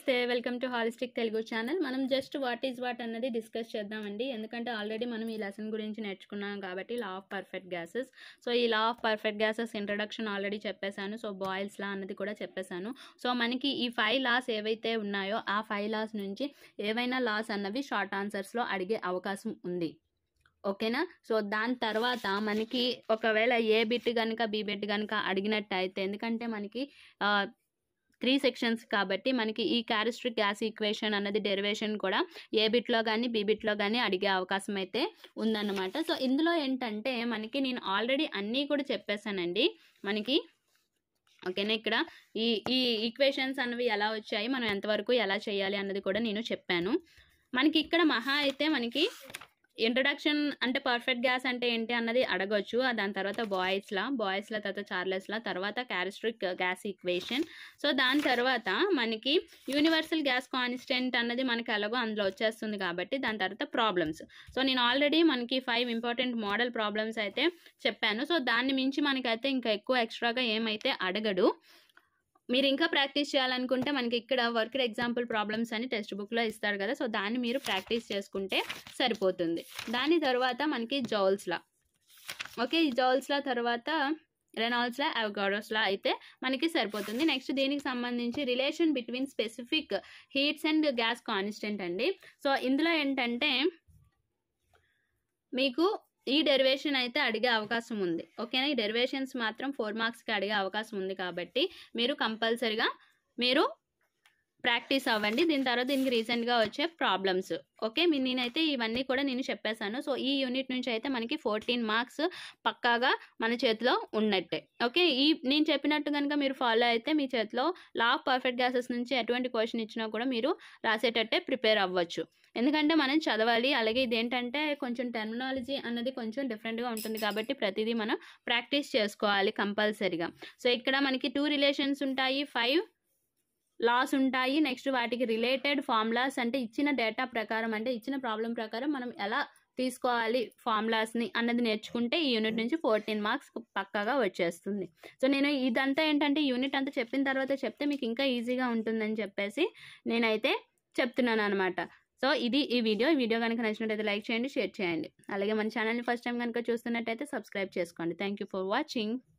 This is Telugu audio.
నమస్తే welcome to holistic Telugu channel మనం జస్ట్ వాట్ ఈజ్ వాట్ అన్నది డిస్కస్ చేద్దామండి ఎందుకంటే ఆల్రెడీ మనం ఈ లెసన్ గురించి నేర్చుకున్నాం కాబట్టి law of perfect gases so ఈ law of perfect gases introduction already చెప్పేశాను సో బాయిల్స్ లా అన్నది కూడా చెప్పేశాను సో మనకి ఈ ఫైవ్ లాస్ ఏవైతే ఉన్నాయో ఆ ఫైవ్ లాస్ నుంచి ఏవైనా లాస్ అన్నవి షార్ట్ ఆన్సర్స్లో అడిగే అవకాశం ఉంది ఓకేనా సో దాని తర్వాత మనకి ఒకవేళ ఏ బిట్ కనుక బి బిట్ కనుక అడిగినట్టయితే ఎందుకంటే మనకి త్రీ సెక్షన్స్ కాబట్టి మనకి ఈ క్యారెస్ట్రిక్ గ్యాస్ ఈక్వేషన్ అన్నది డెరివేషన్ కూడా ఏ బిట్లో కానీ బి బిట్లో కానీ అడిగే అవకాశం అయితే ఉందన్నమాట సో ఇందులో ఏంటంటే మనకి నేను ఆల్రెడీ అన్నీ కూడా చెప్పేశానండి మనకి ఓకేనా ఇక్కడ ఈ ఈ ఈక్వేషన్స్ అన్నవి ఎలా వచ్చాయి మనం ఎంతవరకు ఎలా చేయాలి అన్నది కూడా నేను చెప్పాను మనకి ఇక్కడ మహా అయితే మనకి ఇంట్రడక్షన్ అంటే పర్ఫెక్ట్ గ్యాస్ అంటే ఏంటి అన్నది అడగొచ్చు ఆ దాని తర్వాత బాయ్స్లా బాయ్స్ల తర్వాత చార్లెస్లా తర్వాత క్యారెస్ట్రిక్ గ్యాస్ ఈక్వేషన్ సో దాని తర్వాత మనకి యూనివర్సల్ గ్యాస్ కాన్స్టెంట్ అన్నది మనకి ఎలాగో అందులో వచ్చేస్తుంది కాబట్టి దాని తర్వాత ప్రాబ్లమ్స్ సో నేను ఆల్రెడీ మనకి ఫైవ్ ఇంపార్టెంట్ మోడల్ ప్రాబ్లమ్స్ అయితే చెప్పాను సో దాన్ని మించి మనకైతే ఇంకా ఎక్కువ ఎక్స్ట్రాగా ఏమైతే అడగడు మీరు ఇంకా ప్రాక్టీస్ చేయాలనుకుంటే మనకి ఇక్కడ వర్క్డ్ ఎగ్జాంపుల్ ప్రాబ్లమ్స్ అని టెక్స్ట్ బుక్లో ఇస్తారు కదా సో దాన్ని మీరు ప్రాక్టీస్ చేసుకుంటే సరిపోతుంది దాని తర్వాత మనకి జౌల్స్లా ఓకే ఈ జౌల్స్లా తర్వాత రెనాల్డ్స్లా అవగాడోస్లా అయితే మనకి సరిపోతుంది నెక్స్ట్ దీనికి సంబంధించి relation between specific heats and gas constant అండి సో ఇందులో ఏంటంటే మీకు ఈ డెరివేషన్ అయితే అడిగే అవకాశం ఉంది ఓకేనా ఈ డెరివేషన్స్ మాత్రం ఫోర్ మార్క్స్కి అడిగే అవకాశం ఉంది కాబట్టి మీరు కంపల్సరిగా మీరు ప్రాక్టీస్ అవ్వండి దీని తర్వాత దీనికి రీసెంట్గా వచ్చే ప్రాబ్లమ్స్ ఓకే మీ నేనైతే ఇవన్నీ కూడా నేను చెప్పేశాను సో ఈ యూనిట్ నుంచి అయితే మనకి ఫోర్టీన్ మార్క్స్ పక్కాగా మన చేతిలో ఉన్నట్టే ఓకే ఈ నేను చెప్పినట్టు కనుక మీరు ఫాలో అయితే మీ చేతిలో లా ఆఫ్ పర్ఫెక్ట్ గ్యాసెస్ నుంచి ఎటువంటి క్వశ్చన్ ఇచ్చినా కూడా మీరు రాసేటట్టే ప్రిపేర్ అవ్వచ్చు ఎందుకంటే మనం చదవాలి అలాగే ఇదేంటంటే కొంచెం టెర్మినాలజీ అన్నది కొంచెం డిఫరెంట్గా ఉంటుంది కాబట్టి ప్రతిదీ మనం ప్రాక్టీస్ చేసుకోవాలి కంపల్సరీగా సో ఇక్కడ మనకి టూ రిలేషన్స్ ఉంటాయి ఫైవ్ లాస్ ఉంటాయి నెక్స్ట్ వాటికి రిలేటెడ్ ఫార్ములాస్ అంటే ఇచ్చిన డేటా ప్రకారం అంటే ఇచ్చిన ప్రాబ్లం ప్రకారం మనం ఎలా తీసుకోవాలి ఫార్ములాస్ని అన్నది నేర్చుకుంటే ఈ యూనిట్ నుంచి ఫోర్టీన్ మార్క్స్ పక్కాగా వచ్చేస్తుంది సో నేను ఇదంతా ఏంటంటే యూనిట్ అంతా చెప్పిన తర్వాత చెప్తే మీకు ఇంకా ఈజీగా ఉంటుందని చెప్పేసి నేనైతే చెప్తున్నాను అనమాట సో ఇది ఈ వీడియో ఈ వీడియో కనుక నచ్చినట్టయితే లైక్ చేయండి షేర్ చేయండి అలాగే మన ఛానల్ని ఫస్ట్ టైం కనుక చూస్తున్నట్టయితే సబ్స్క్రైబ్ చేసుకోండి థ్యాంక్ యూ ఫర్ వాచింగ్